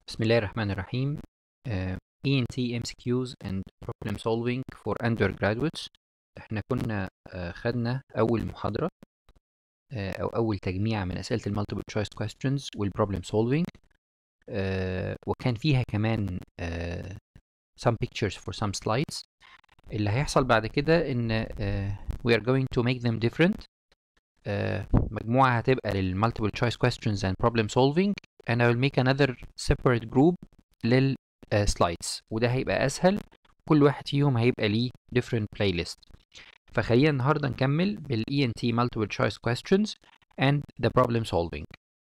بسم الله الرحمن الرحيم uh, ENT MCQs and problem solving for undergraduates احنا كنا uh, خدنا أول محاضرة uh, أو أول تجميع من أسئلة ال multiple choice questions وال problem solving uh, وكان فيها كمان uh, some pictures for some slides اللي هيحصل بعد كده إن uh, we are going to make them different uh, مجموعة هتبقى لل multiple choice questions and problem solving and I will make another separate group لل uh, slides وده هيبقى أسهل كل واحد فيهم هيبقى ليه different playlist فخلينا النهاردة نكمل بال ENT multiple choice questions and the problem solving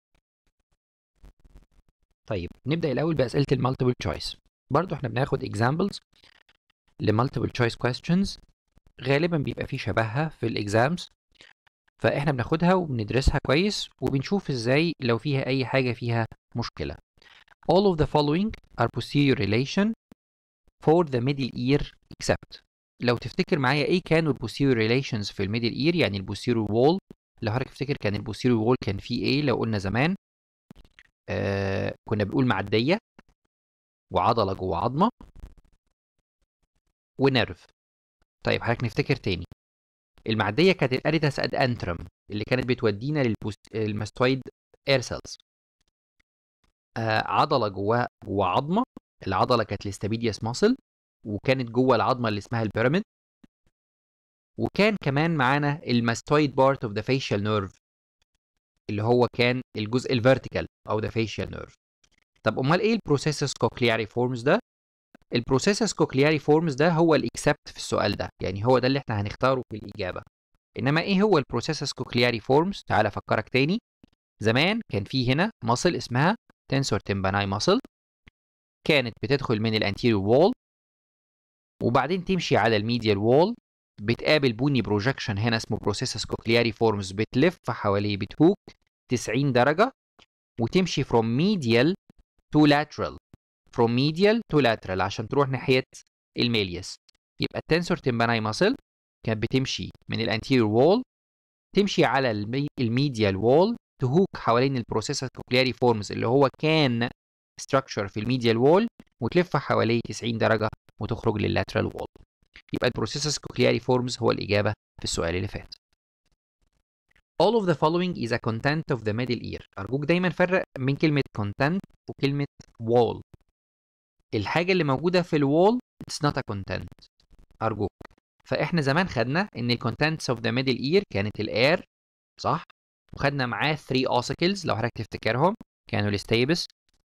طيب نبدأ الأول بأسئلة ال multiple choice برضو احنا بناخد examples ل multiple choice questions غالبا بيبقى فيه شبهها في الاكزامز فاحنا بناخدها وبندرسها كويس وبنشوف ازاي لو فيها اي حاجة فيها مشكلة all of the following are posterior relation for the middle ear except لو تفتكر معايا ايه كانوا ال posterior relations في الميدل ear يعني ال posterior wall لو حضرتك تفتكر كان ال posterior wall كان فيه ايه لو قلنا زمان آه كنا بنقول معدية وعضلة جوه عظمة ونيرف طيب حضرتك نفتكر تاني المعديه كانت الاريتاس اد انترم اللي كانت بتودينا للماستويد اير سيلز آه عضله جوه جوه عظمه العضله كانت الاستابيدياس ماسل وكانت جوه العظمه اللي اسمها البيراميد وكان كمان معانا الماستويد بارت اوف ذا فيشال نيرف اللي هو كان الجزء الفيرتيكال او ذا فيشال نيرف طب امال ايه البروسيسس كوكلياري فورمز ده البروسيسس كوكلياري فورمز ده هو الاكسبت في السؤال ده يعني هو ده اللي احنا هنختاره في الاجابه انما ايه هو البروسيسس كوكلياري فورمز تعال افكرك تاني زمان كان في هنا ماسل اسمها تنسور تمباناي ماسل كانت بتدخل من الانتيريور وول وبعدين تمشي على الميديال وول بتقابل بوني بروجكشن هنا اسمه بروسيسس كوكلياري فورمز بتلف حواليه بتهوك 90 درجه وتمشي from medial to lateral from medial to lateral عشان تروح ناحية الميليس يبقى التنسور تمباناي ماسل كانت بتمشي من الانتيريور وول تمشي على الميديال وول تهوك حوالين البروسيسور كوكلياري فورمز اللي هو كان ستراكشر في الميديال وول وتلف حواليه 90 درجة وتخرج لللاترال وول يبقى البروسيسور كوكلياري فورمز هو الإجابة في السؤال اللي فات All of the following is a content of the middle ear أرجوك دايما فرق بين كلمة content وكلمة wall الحاجة اللي موجودة في الوول it's not a content أرجوك فإحنا زمان خدنا إن ال contents of the middle ear كانت الاير صح وخدنا معاه 3 ossicles لو حضرتك تفتكرهم كانوا الستيبس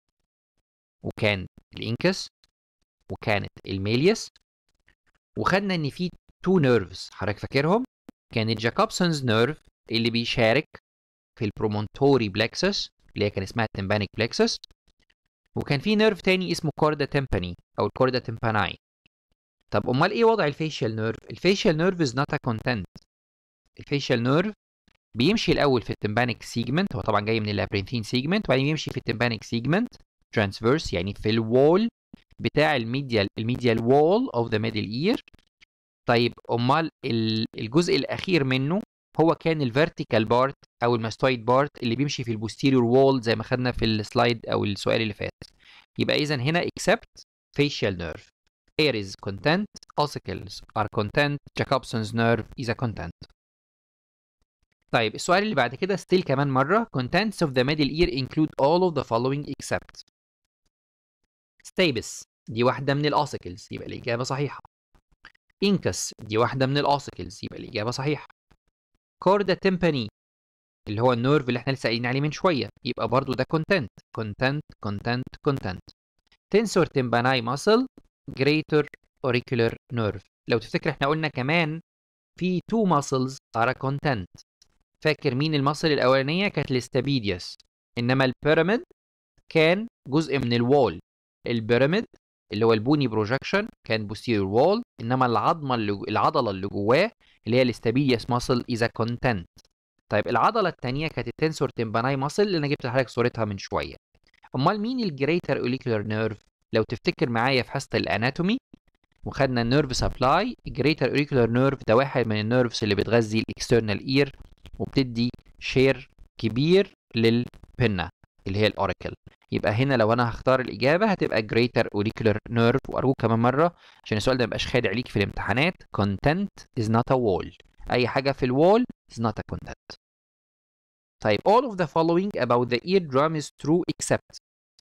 وكان الانكس وكانت الميليس وخدنا إن في تو نيرفز حضرتك فاكرهم كان الجاكوبسونز نيرف اللي بيشارك في البرومونتوري بلكسس اللي هي كان اسمها التمبانيك بلكسس وكان في نيرف تاني اسمه كوردا تمباني او الكوردا تمباناي طب امال ايه وضع الفيشيال نيرف الفيشيال نيرف از نوت ا كونتنت الفيشيال نيرف بيمشي الاول في التمبانيك سيجمنت هو طبعا جاي من اللابرينثين سيجمنت وبعدين يمشي في التمبانيك سيجمنت ترانسفيرس يعني في الوول بتاع الميديال الميديال وول اوف ذا ميدل اير طيب امال الجزء الاخير منه هو كان الفيرتيكال بارت او الماستويد بارت اللي بيمشي في البوستيريور وول زي ما خدنا في السلايد او السؤال اللي فات يبقى اذا هنا except facial nerve air is content ossicles are content Jacobson's nerve is a content طيب السؤال اللي بعد كده still كمان مرة contents of the middle ear include all of the following except stapes دي واحدة من الاوسيكلز يبقى الإجابة صحيحة incus دي واحدة من الاوسيكلز يبقى الإجابة صحيحة كوردا تمباني اللي هو النيرف اللي احنا لسه قايلين عليه من شويه يبقى برضو ده كونتنت كونتنت كونتنت كونتنت تنسور تمباناي ماسل جريتر اوريكولار نيرف لو تفتكر احنا قلنا كمان في تو ماسلز ار كونتنت فاكر مين الماسل الاولانيه كانت الاستابيديوس انما البيراميد كان جزء من الوول البيراميد اللي هو البوني بروجكشن كان بوستيريور وول انما العظمه اللي العضله اللي جواه اللي هي الاستابيلياس ماسل از كونتنت طيب العضله الثانيه كانت التنسور تمباناي ماسل اللي انا جبت لحضرتك صورتها من شويه امال مين الجريتر اوليكولار نيرف لو تفتكر معايا في حصه الاناتومي وخدنا النيرف سبلاي الجريتر اوليكولار نيرف ده واحد من النيرفز اللي بتغذي الاكسترنال اير وبتدي شير كبير للبنه اللي هي الاوريكل يبقى هنا لو انا هختار الاجابه هتبقى greater auricular nerve وارجوك كمان مره عشان السؤال ده ميبقاش خادع ليك في الامتحانات content is not a wall اي حاجه في الوول is not a content طيب all of the following about the eardrum is true except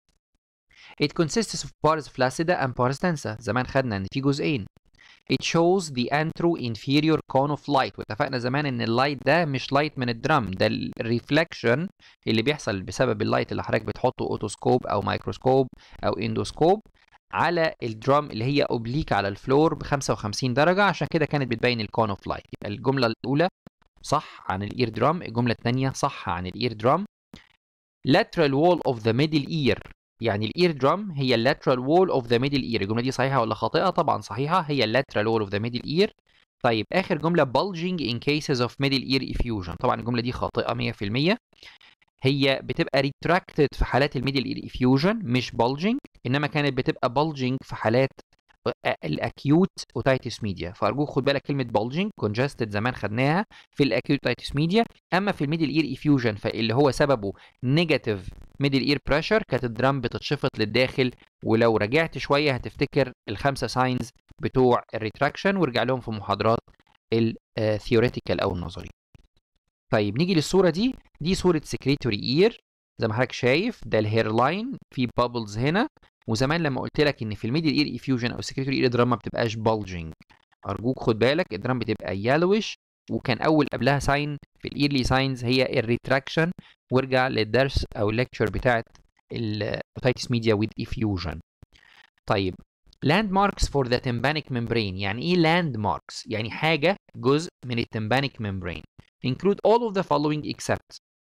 it consists of pars flaccida and pars tensa زمان خدنا ان في جزئين it shows the antro inferior cone of light واتفقنا زمان ان اللايت ده مش لايت من الدرام ده الريفلكشن اللي بيحصل بسبب اللايت اللي حضرتك بتحطه اوتوسكوب او مايكروسكوب او اندوسكوب على الدرام اللي هي اوبليك على الفلور ب 55 درجه عشان كده كانت بتبين الكون اوف لايت يبقى الجمله الاولى صح عن الاير درام الجمله الثانيه صح عن الاير درام lateral wall of the middle ear يعني الاير درام هي lateral wall of the middle ear الجمله دي صحيحه ولا خاطئه طبعا صحيحه هي lateral wall of the middle ear طيب اخر جمله bulging in cases of middle ear effusion طبعا الجمله دي خاطئه 100% هي بتبقى retracted في حالات الميدل اير effusion مش bulging انما كانت بتبقى bulging في حالات الاكيوت اوتايتس ميديا فارجوك خد بالك كلمه bulging congested زمان خدناها في الاكيوت اوتايتس ميديا اما في الميدل اير effusion فاللي هو سببه نيجاتيف ميدل اير بريشر كانت الدرام بتتشفط للداخل ولو رجعت شويه هتفتكر الخمسه ساينز بتوع الريتراكشن وارجع لهم في محاضرات الثيوريتيكال او النظري طيب نيجي للصوره دي دي صوره سكريتوري اير زي ما حضرتك شايف ده الهير لاين في بابلز هنا وزمان لما قلت لك ان في الميدل اير افيوجن او السكريتوري اير درام ما بتبقاش bulging ارجوك خد بالك الدرام بتبقى يالوش وكان اول قبلها ساين في الايرلي ساينز هي الريتراكشن وارجع للدرس او الليكتشر بتاعت الاوتايتس ميديا ويز افيوجن طيب لاند ماركس فور ذا tympanic membrane يعني ايه لاند ماركس يعني حاجه جزء من التمبانيك membrane include all of the following except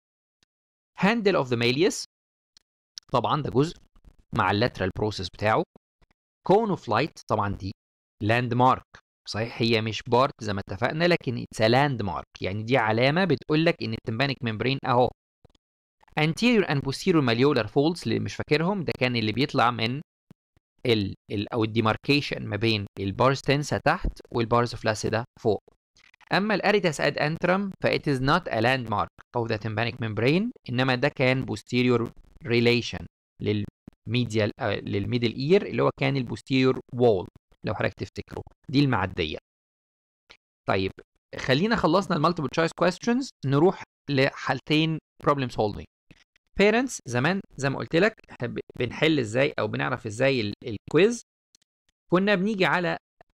handle of the malleus طبعا ده جزء مع اللاترال بروسيس بتاعه كون اوف لايت طبعا دي لاند مارك صحيح هي مش بارت زي ما اتفقنا لكن اتس لاند مارك يعني دي علامه بتقول لك ان التمبانيك ممبرين اهو anterior and posterior malleolar folds اللي مش فاكرهم ده كان اللي بيطلع من ال, ال او الديماركيشن ما بين البارز تنسا تحت والبارز فلاسيدا فوق اما الاريتاس اد انترم ف it is not a landmark of the tympanic membrane انما ده كان posterior relation للميديال للميدل اير اللي هو كان البوستيريور وول لو حضرتك تفتكروا دي المعديه طيب خلينا خلصنا المالتيبل تشويس كويستشنز نروح لحالتين بروبلم سولفينج بيرنتس زمان زي ما قلت لك بنحل ازاي او بنعرف ازاي الكويز كنا بنيجي على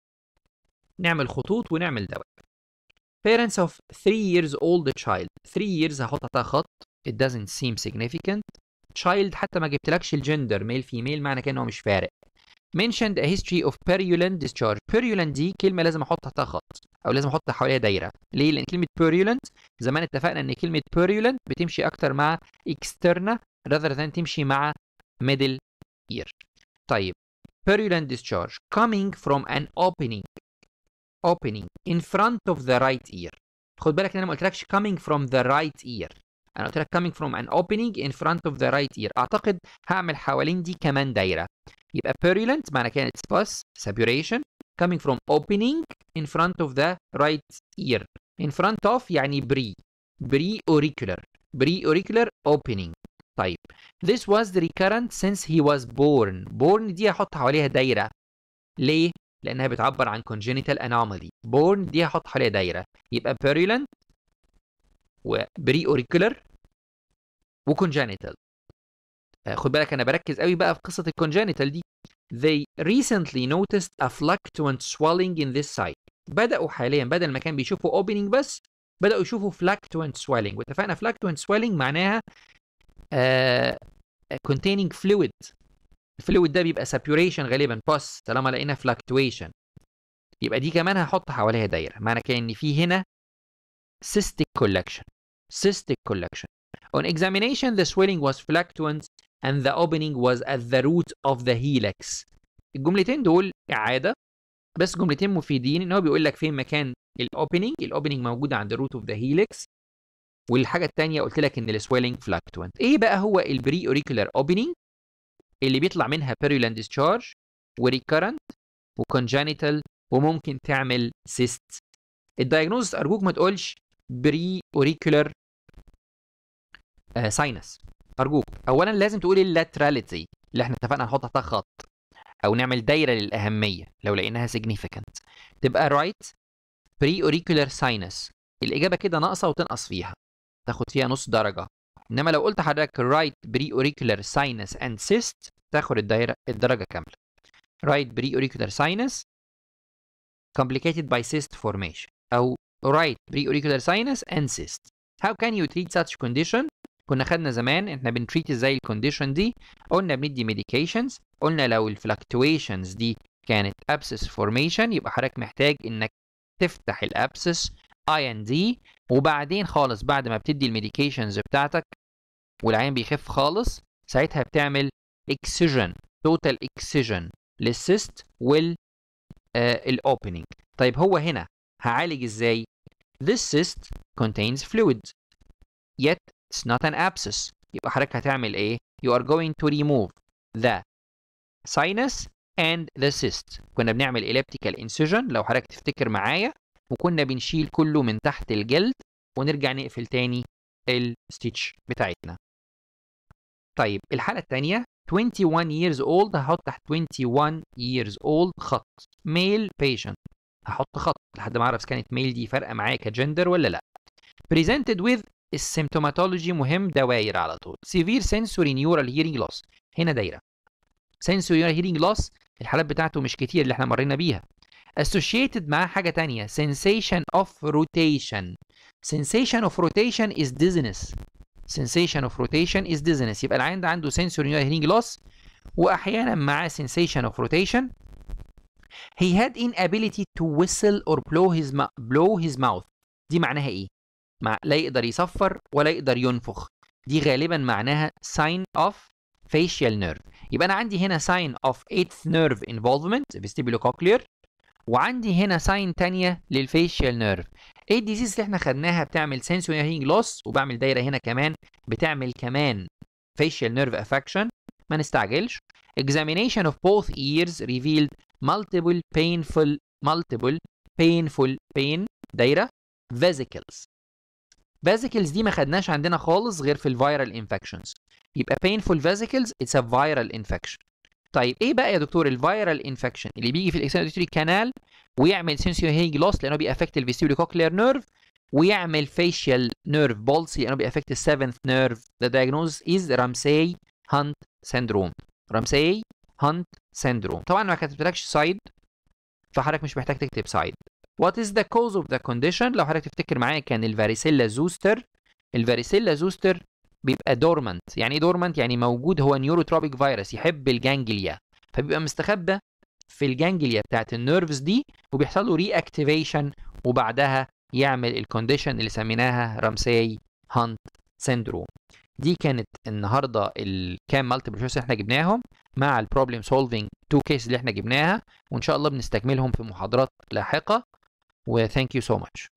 نعمل خطوط ونعمل دوائر parents of 3 years old child 3 years هحط تحتها خط it doesn't seem significant child حتى ما جبتلكش الجندر ميل فيميل معنى كده ان هو مش فارق mentioned a history of purulent discharge purulent دي كلمه لازم احط تحتها خط او لازم احط حواليها دايره ليه لان كلمه purulent زمان اتفقنا ان كلمه purulent بتمشي اكتر مع externa rather than تمشي مع middle ear طيب purulent discharge coming from an opening opening in front of the right ear خد بالك ان انا ما قلتلكش coming from the right ear انا قلت لك coming from an opening in front of the right ear اعتقد هعمل حوالين دي كمان دايره يبقى purulent معنى كده it's pus suppuration coming from opening in front of the right ear in front of يعني بري بري auricular بري auricular opening طيب this was the recurrent since he was born born دي هحط حواليها دايره ليه لانها بتعبر عن congenital anomaly born دي هحط حواليها دايره يبقى purulent وبري اوريكولر وكونجانيتال خد بالك انا بركز قوي بقى في قصه الكونجانيتال دي they recently noticed a fluctuant swelling in this site بدأوا حاليا بدل ما كان بيشوفوا opening بس بدأوا يشوفوا fluctuant swelling واتفقنا fluctuant swelling معناها uh, containing fluid الفلويد ده بيبقى saturation غالبا pus طالما لقينا fluctuation يبقى دي كمان هحط حواليها دايره معنى كده ان في هنا cystic collection cystic collection on examination the swelling was fluctuant and the opening was at the root of the helix الجملتين دول اعاده بس جملتين مفيدين ان هو بيقول لك فين مكان الاوبننج الاوبننج موجوده عند الروت اوف ذا هيليكس والحاجه الثانيه قلت لك ان السويلنج فلاكتوينت ايه بقى هو البري اوريكولار اوبننج اللي بيطلع منها بيريولان ديسشارج وريكرنت وكونجانيتال وممكن تعمل سيست الدايجنوز ارجوك ما تقولش بري اوريكولار ساينس ارجوك اولا لازم تقولي اللاتراليتي اللي احنا اتفقنا نحط تحتها خط او نعمل دايره للاهميه لو لقيناها significant تبقى right pre auricular sinus الاجابه كده ناقصه وتنقص فيها تاخد فيها نص درجه انما لو قلت حضرتك right pre auricular sinus and cyst تاخد الدايره الدرجه كامله right pre auricular sinus complicated by cyst formation او right pre auricular sinus and cyst how can you treat such condition كنا خدنا زمان احنا بنتريت ازاي الكونديشن دي قلنا بندي ميديكيشنز قلنا لو الفلكتويشنز دي كانت ابسس فورميشن يبقى حضرتك محتاج انك تفتح الابسس اي ان دي وبعدين خالص بعد ما بتدي الميديكيشنز بتاعتك والعين بيخف خالص ساعتها بتعمل اكسجن توتال اكسجن للسيست وال الاوبننج طيب هو هنا هعالج ازاي This cyst contains fluid yet it's not an abscess يبقى حضرتك هتعمل ايه you are going to remove the sinus and the cyst كنا بنعمل elliptical incision لو حضرتك تفتكر معايا وكنا بنشيل كله من تحت الجلد ونرجع نقفل تاني الستيتش بتاعتنا طيب الحالة الثانية 21 years old هحط تحت 21 years old خط male patient هحط خط لحد ما اعرف اذا كانت ميل دي فارقه معايا كجندر ولا لا presented with السيمتوماتولوجي مهم دواير على طول severe sensory neural hearing loss هنا دايره sensory neural hearing loss الحالات بتاعته مش كتير اللي احنا مرينا بيها associated مع حاجه تانية sensation of rotation sensation of rotation is dizziness sensation of rotation is dizziness يبقى العيان ده عنده sensory neural hearing loss واحيانا معاه sensation of rotation he had inability to whistle or blow his blow his mouth دي معناها ايه مع لا يقدر يصفر ولا يقدر ينفخ دي غالبا معناها sign of facial nerve يبقى انا عندي هنا sign of eighth nerve involvement vestibulocochlear وعندي هنا ساين تانية للفيشيال نيرف ايه الديزيز اللي احنا خدناها بتعمل sensory hearing loss وبعمل دايره هنا كمان بتعمل كمان facial nerve affection ما نستعجلش examination of both ears revealed multiple painful multiple painful pain دايره vesicles vesicles دي ما خدناش عندنا خالص غير في الفيرال انفكشنز يبقى painful vesicles it's a viral infection طيب ايه بقى يا دكتور الفيرال انفكشن اللي بيجي في الاكسنتري كانال ويعمل سنسوري هيج لوس لانه بيأفكت الفيستيبولو كوكلير نيرف ويعمل فيشيال نيرف بولسي لانه بيأفكت السيفنث نيرف ذا diagnosis از رامساي هانت syndrome رامساي هانت syndrome طبعا ما كتبتلكش سايد فحضرتك مش محتاج تكتب سايد What is the cause of the condition لو حضرتك تفتكر معايا كان الفاريسيلا زوستر الفاريسيلا زوستر بيبقى دورمنت يعني ايه دورمنت يعني موجود هو نيوروتروبيك فيروس يحب الجانجليا فبيبقى مستخبى في الجانجليا بتاعت النيرفز دي وبيحصل له ري اكتيفيشن وبعدها يعمل الكونديشن اللي سميناها رامساي هانت سيندروم دي كانت النهارده الكام مالتيبل تشويس احنا جبناهم مع البروبلم سولفينج تو كيس اللي احنا جبناها وان شاء الله بنستكملهم في محاضرات لاحقه وثانك يو سو ماتش